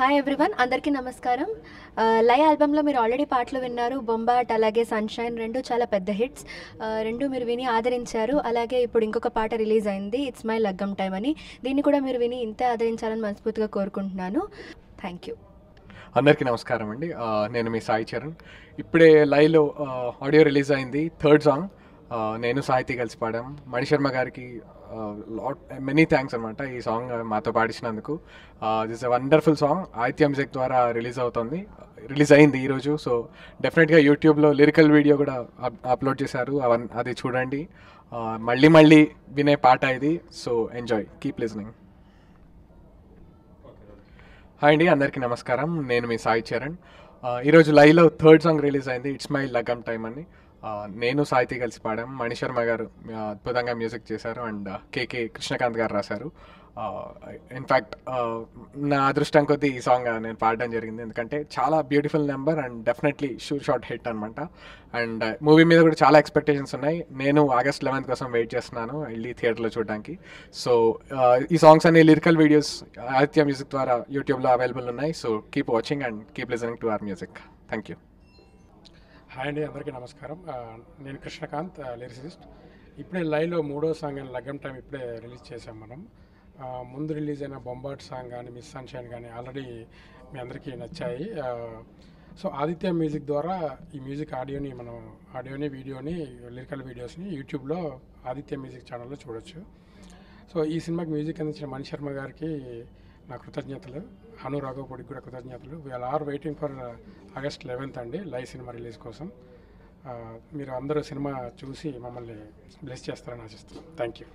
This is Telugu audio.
హాయ్ ఎవ్రీవన్ అందరికీ నమస్కారం ఆ, లై ఆల్బంలో మీరు ఆల్రెడీ పాటలు విన్నారు బొంబాట్ అలాగే సన్షైన్ రెండు చాలా పెద్ద హిట్స్ ఆ, రెండు మీరు విని ఆదరించారు అలాగే ఇప్పుడు ఇంకొక పాట రిలీజ్ అయింది ఇట్స్ మై లగ్గం టైం అని దీన్ని కూడా మీరు విని ఇంతే ఆదరించాలని మనస్ఫూర్తిగా కోరుకుంటున్నాను థ్యాంక్ యూ అందరికీ నమస్కారం అండి ఆ, నేను మీ సాయి చరణ్ ఇప్పుడే లైవ్లో ఆడియో రిలీజ్ అయింది థర్డ్ సాంగ్ ఆ, నేను సాహితీ కలిసి పాడాం మణిశర్మ గారికి లాట్ మెనీ థ్యాంక్స్ అనమాట ఈ సాంగ్ మాతో పాడించినందుకు this a wonderful song Aditya music ద్వారా రిలీజ్ అవుతుంది రిలీజ్ అయింది ఈరోజు సో డెఫినెట్గా యూట్యూబ్లో లిరికల్ వీడియో కూడా అప్- అప్లోడ్ చేశారు అవన్ అది చూడండి ఆ, మళ్ళీ మళ్ళీ వినే పాట ఇది so enjoy keep listening hi అండి అందరికీ నమస్కారం నేను మీ సాయి చరణ్ ఆ, ఈరోజు లైవ్లో థర్డ్ సాంగ్ రిలీజ్ అయింది ఇట్స్ మై లగమ్ టైమ్ అని ఆ, నేను సాహితీ కలిసి పాడాం మణిశర్మ గారు ఆ, అద్భుతంగా మ్యూజిక్ చేశారు అండ్ కేకే కృష్ణకాంత్ గారు రాశారు ఇన్ఫ్యాక్ట్ నా అదృష్టం కొద్దీ ఈ సాంగ్ నేను పాడడం జరిగింది ఎందుకంటే చాలా beautiful number and definitely sure shot hit అనమాట అండ్ మూవీ మీద కూడా చాలా ఎక్స్పెక్టేషన్స్ ఉన్నాయి నేను ఆగస్ట్ లెవెన్త్ కోసం వెయిట్ చేస్తున్నాను వెళ్ళి థియేటర్లో చూడడానికి సో ఈ సాంగ్స్ అన్ని లిరికల్ వీడియోస్ ఆదిత్య మ్యూజిక్ ద్వారా యూట్యూబ్లో అవైలబుల్ ఉన్నాయి so keep watching and keep listening to our music thank you hi అండి అందరికీ నమస్కారం ఆ, నేను కృష్ణకాంత్ లిరిసిస్ట్ ఇప్పుడే లైవ్లో మూడో సాంగ్ అయిన లగ్గం టైం ఇప్పుడే రిలీజ్ చేసాం మనం ఆ, ముందు రిలీజ్ అయిన బొంబాట్ సాంగ్ కానీ మిస్ సన్షైన్ కానీ ఆల్రెడీ మీ అందరికీ నచ్చాయి ఆ, సో ఆదిత్య మ్యూజిక్ ద్వారా ఈ మ్యూజిక్ ఆడియోని మనం ఆడియోని వీడియోని లిరికల్ వీడియోస్ని యూట్యూబ్లో ఆదిత్య మ్యూజిక్ ఛానల్లో చూడొచ్చు సో ఈ సినిమాకి మ్యూజిక్ అందించిన మణి శర్మ గారికి నా కృతజ్ఞతలు అను రాఘవపూడికి కూడా కృతజ్ఞతలు we're are waiting for August eleventh అండి లైవ్ సినిమా రిలీజ్ కోసం ఆ, మీరు అందరూ సినిమా చూసి మమ్మల్ని బ్లెస్ చేస్తారని ఆశిస్తున్నాం థ్యాంక్ యూ